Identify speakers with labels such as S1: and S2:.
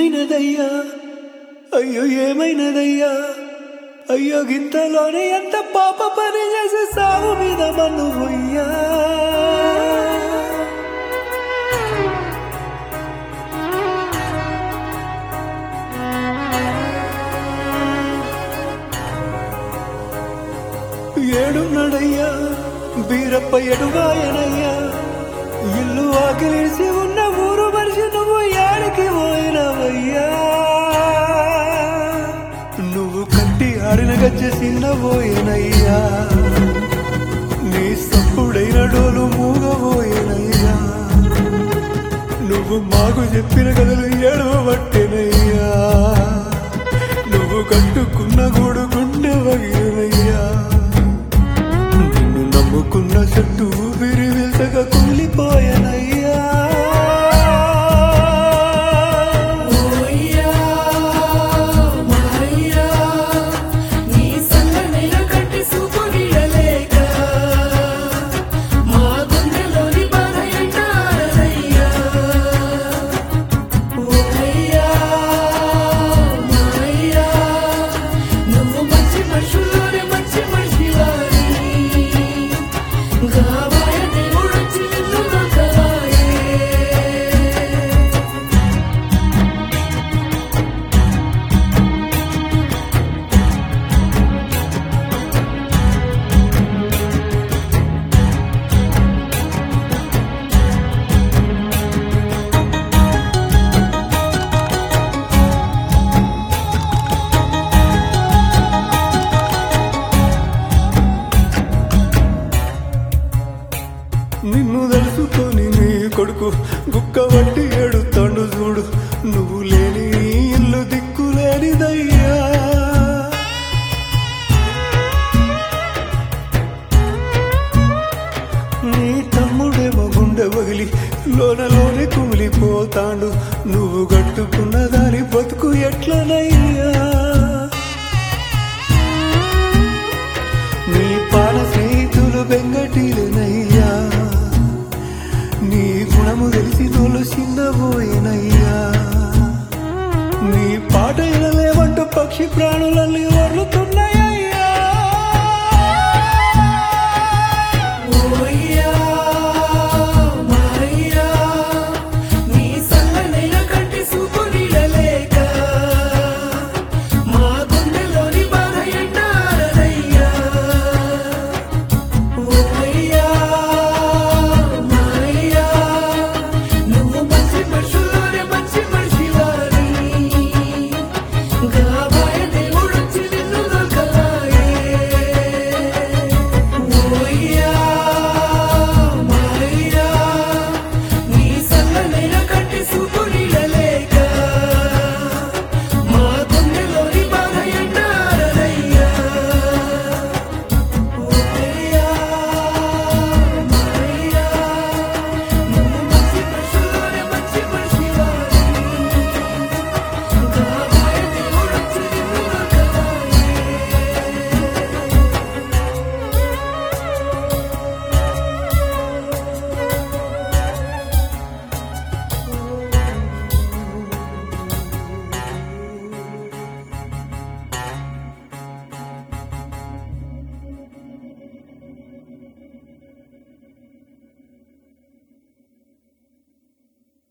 S1: ఏమైనదయ్యా అయ్యో ఏమైనదయ్యా అయ్యో గింతలోనే ఎంత పాప పని చేసి సాగు మీద మన్ను పోయ్యా ఏడున్నాడయ్యా బీరప్ప ఎడుగాయనయ్యా ఇల్లు ఆకిలిసి ఉన్న ఊరు మనిషి నువ్వు ఏడికి పోయినవయ్యా నువ్వు కట్టి ఆడిన గజ్జె చిన్నబోయేనయ్యా నీ సప్పుడైన డోలు మూగబోయేనయ్యా నువ్వు మాకు చెప్పిన కథలు ఏడవబట్టేనయ్యా నువ్వు కట్టుకున్న గూడు గుండె వగినయ్యా నిన్ను నమ్ముకున్న చెట్టు ఊపిరి వెళ్తగా కుళ్ళిపోయానయ్యా
S2: ఓయ్యా మాయ్యా నీ సన్ననైన కంటి చూపు గీయలేక మా గుండెలోని బాధ ఎంటారయ్యా ఓయ్యా మాయ్యా నువ్వు మంచి మనుషుల్లోనే మంచి మనిషివారి గావాయ దేవుడొచ్చి నిన్ను దొరకవాయే
S1: నిన్ను తెలుసుకొని నీ కొడుకు గుక్క వట్టి ఏడుతాండు చూడు నువ్వు లేని ఈ ఇల్లు దిక్కులేనిదయ్యా నీ తమ్ముడేమో గుండె వగిలి లోనలోనే కుమిలిపోతాండు నువ్వు కట్టుకున్న దాని బతుకు ఎట్లనయ్యా నీ పాల స్నేహితులు బెంగటీలనయ్యా నీ గుణము తెలిసి తోలు చిన్నబోయేనయ్యా నీ పాట వినలేమంటూ పక్షి ప్రాణులన్నీ